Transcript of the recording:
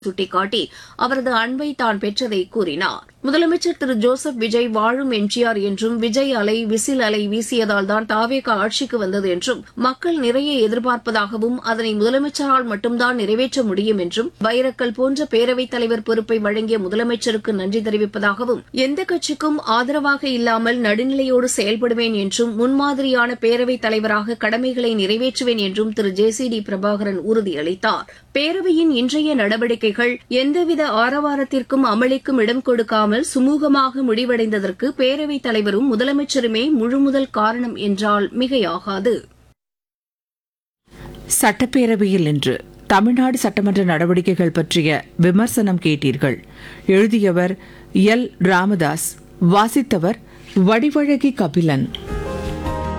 சுட்டிக்காட்டி அவரது அன்பை தான் பெற்றதை கூறினார் முதலமைச்சர் திரு ஜோசப் விஜய் வாழும் எம்ஜிஆர் என்றும் விஜய் அலை விசில் அலை வீசியதால் தான் தாவேகா ஆட்சிக்கு வந்தது என்றும் மக்கள் நிறைய எதிர்பார்ப்பதாகவும் அதனை முதலமைச்சரால் மட்டும்தான் நிறைவேற்ற முடியும் என்றும் வைரக்கல் போன்ற பேரவைத் தலைவர் பொறுப்பை வழங்கிய முதலமைச்சருக்கு நன்றி தெரிவிப்பதாகவும் எந்த கட்சிக்கும் ஆதரவாக இல்லாமல் நடுநிலையோடு செயல்படுவேன் என்றும் முன்மாதிரியான பேரவைத் தலைவராக கடமைகளை நிறைவேற்றுவேன் என்றும் திரு ஜே சி டி பிரபாகரன் உறுதியளித்தார் பேரவையின் இன்றைய நடவடிக்கைகள் எந்தவித ஆரவாரத்திற்கும் அமளிக்கும் இடம் கொடுக்காமல் சுமூகமாக முடிவடைந்ததற்கு பேரவைத் தலைவரும் முதலமைச்சருமே முழுமுதல் காரணம் என்றால் மிகையாகாது சட்டப்பேரவையில் இன்று தமிழ்நாடு சட்டமன்ற நடவடிக்கைகள் பற்றிய விமர்சனம் கேட்டீர்கள் எழுதியவர் எல் ராமதாஸ் வாசித்தவர் வடிவழகி கபிலன்